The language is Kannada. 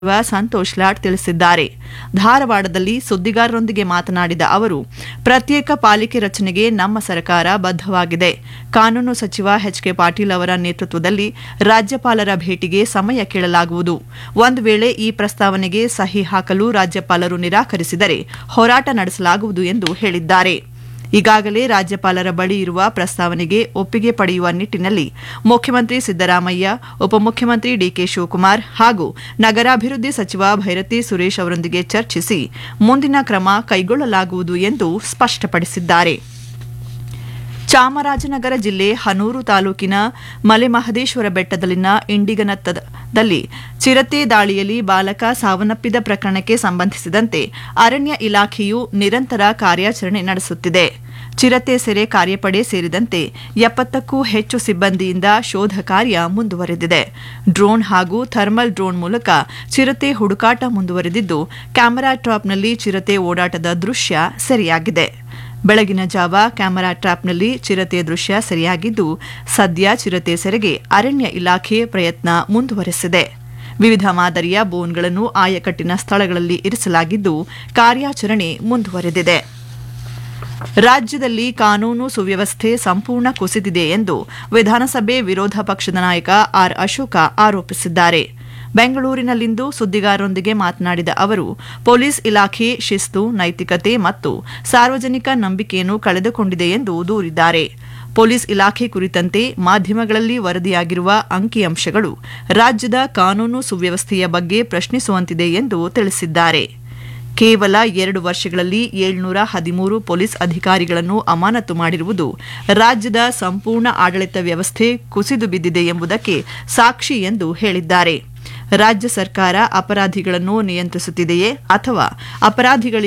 ಸಚಿವ ಸಂತೋಷ್ ಲಾಡ್ ತಿಳಿಸಿದ್ದಾರೆ ಧಾರವಾಡದಲ್ಲಿ ಸುದ್ದಿಗಾರರೊಂದಿಗೆ ಮಾತನಾಡಿದ ಅವರು ಪ್ರತ್ಯೇಕ ಪಾಲಿಕೆ ರಚನೆಗೆ ನಮ್ಮ ಸರ್ಕಾರ ಬದ್ಧವಾಗಿದೆ ಕಾನೂನು ಸಚಿವ ಎಚ್ ಕೆ ಪಾಟೀಲ್ ಅವರ ನೇತೃತ್ವದಲ್ಲಿ ರಾಜ್ಯಪಾಲರ ಭೇಟಿಗೆ ಸಮಯ ಕೇಳಲಾಗುವುದು ಒಂದು ವೇಳೆ ಈ ಪ್ರಸ್ತಾವನೆಗೆ ಸಹಿ ಹಾಕಲು ರಾಜ್ಯಪಾಲರು ನಿರಾಕರಿಸಿದರೆ ಹೋರಾಟ ನಡೆಸಲಾಗುವುದು ಎಂದು ಹೇಳಿದ್ದಾರೆ ಈಗಾಗಲೇ ರಾಜ್ಯಪಾಲರ ಬಳಿ ಇರುವ ಪ್ರಸ್ತಾವನೆಗೆ ಒಪ್ಪಿಗೆ ಪಡೆಯುವ ನಿಟ್ಟಿನಲ್ಲಿ ಮುಖ್ಯಮಂತ್ರಿ ಸಿದ್ದರಾಮಯ್ಯ ಉಪಮುಖ್ಯಮಂತ್ರಿ ಡಿಕೆ ಶಿವಕುಮಾರ್ ಹಾಗೂ ನಗರಾಭಿವೃದ್ಧಿ ಸಚಿವ ಭೈರತಿ ಸುರೇಶ್ ಅವರೊಂದಿಗೆ ಚರ್ಚಿಸಿ ಮುಂದಿನ ಕ್ರಮ ಕೈಗೊಳ್ಳಲಾಗುವುದು ಎಂದು ಸ್ಪಷ್ಟಪಡಿಸಿದ್ದಾರೆ ಚಾಮರಾಜನಗರ ಜಿಲ್ಲೆ ಹನೂರು ತಾಲೂಕಿನ ಮಲೆಮಹದೇಶ್ವರ ಬೆಟ್ಟದಲ್ಲಿನ ಇಂಡಿಗನತ್ತದಲ್ಲಿ ಚಿರತೆ ದಾಳಿಯಲ್ಲಿ ಬಾಲಕ ಸಾವನ್ನಪ್ಪಿದ ಪ್ರಕರಣಕ್ಕೆ ಸಂಬಂಧಿಸಿದಂತೆ ಅರಣ್ಯ ಇಲಾಖೆಯು ನಿರಂತರ ಕಾರ್ಯಾಚರಣೆ ನಡೆಸುತ್ತಿದೆ ಚಿರತೆ ಸೆರೆ ಕಾರ್ಯಪಡೆ ಸೇರಿದಂತೆ ಎಪ್ಪತ್ತಕ್ಕೂ ಹೆಚ್ಚು ಸಿಬ್ಬಂದಿಯಿಂದ ಶೋಧ ಕಾರ್ಯ ಮುಂದುವರೆದಿದೆ ಡ್ರೋನ್ ಹಾಗೂ ಥರ್ಮಲ್ ಡ್ರೋನ್ ಮೂಲಕ ಚಿರತೆ ಹುಡುಕಾಟ ಮುಂದುವರೆದಿದ್ದು ಕ್ಯಾಮೆರಾ ಟ್ರಾಪ್ನಲ್ಲಿ ಚಿರತೆ ಓಡಾಟದ ದೃಶ್ಯ ಸೆರೆಯಾಗಿದೆ ಬೆಳಗಿನ ಜಾವ ಕ್ಯಾಮೆರಾ ಟ್ರಾಪ್ನಲ್ಲಿ ಚಿರತೆ ದೃಶ್ಯ ಸೆರೆಯಾಗಿದ್ದು ಸದ್ಯ ಚಿರತೆ ಸೆರೆಗೆ ಅರಣ್ಯ ಇಲಾಖೆ ಪ್ರಯತ್ನ ಮುಂದುವರೆಸಿದೆ ವಿವಿಧ ಮಾದರಿಯ ಬೋನ್ಗಳನ್ನು ಆಯಕಟ್ಟಿನ ಸ್ಥಳಗಳಲ್ಲಿ ಇರಿಸಲಾಗಿದ್ದು ಕಾರ್ಯಾಚರಣೆ ಮುಂದುವರೆದಿದೆ ರಾಜ್ಯದಲ್ಲಿ ಕಾನೂನು ಸುವ್ಯವಸ್ಥೆ ಸಂಪೂರ್ಣ ಕುಸಿದಿದೆ ಎಂದು ವಿಧಾನಸಭೆ ವಿರೋಧ ಪಕ್ಷದ ನಾಯಕ ಆರ್ ಅಶೋಕ ಆರೋಪಿಸಿದ್ದಾರೆ ಬೆಂಗಳೂರಿನಲ್ಲಿಂದು ಸುದ್ದಿಗಾರರೊಂದಿಗೆ ಮಾತನಾಡಿದ ಅವರು ಪೊಲೀಸ್ ಇಲಾಖೆ ಶಿಸ್ತು ನೈತಿಕತೆ ಮತ್ತು ಸಾರ್ವಜನಿಕ ನಂಬಿಕೆಯನ್ನು ಕಳೆದುಕೊಂಡಿದೆ ಎಂದು ದೂರಿದ್ದಾರೆ ಪೊಲೀಸ್ ಇಲಾಖೆ ಕುರಿತಂತೆ ಮಾಧ್ಯಮಗಳಲ್ಲಿ ವರದಿಯಾಗಿರುವ ಅಂಕಿಅಂಶಗಳು ರಾಜ್ಯದ ಕಾನೂನು ಸುವ್ಯವಸ್ಥೆಯ ಬಗ್ಗೆ ಪ್ರಶ್ನಿಸುವಂತಿದೆ ಎಂದು ತಿಳಿಸಿದ್ದಾರೆ ಕೇವಲ ಎರಡು ವರ್ಷಗಳಲ್ಲಿ ಏಳ್ನೂರ ಹದಿಮೂರು ಪೊಲೀಸ್ ಅಧಿಕಾರಿಗಳನ್ನು ಅಮಾನತು ಮಾಡಿರುವುದು ರಾಜ್ಯದ ಸಂಪೂರ್ಣ ಆಡಳಿತ ವ್ಯವಸ್ಥೆ ಕುಸಿದು ಬಿದ್ದಿದೆ ಎಂಬುದಕ್ಕೆ ಸಾಕ್ಷಿ ಎಂದು ಹೇಳಿದ್ದಾರೆ ರಾಜ್ಯ ಸರ್ಕಾರ ಅಪರಾಧಿಗಳನ್ನು ನಿಯಂತ್ರಿಸುತ್ತಿದೆಯೇ ಅಥವಾ ಅಪರಾಧಿಗಳಿಗೆ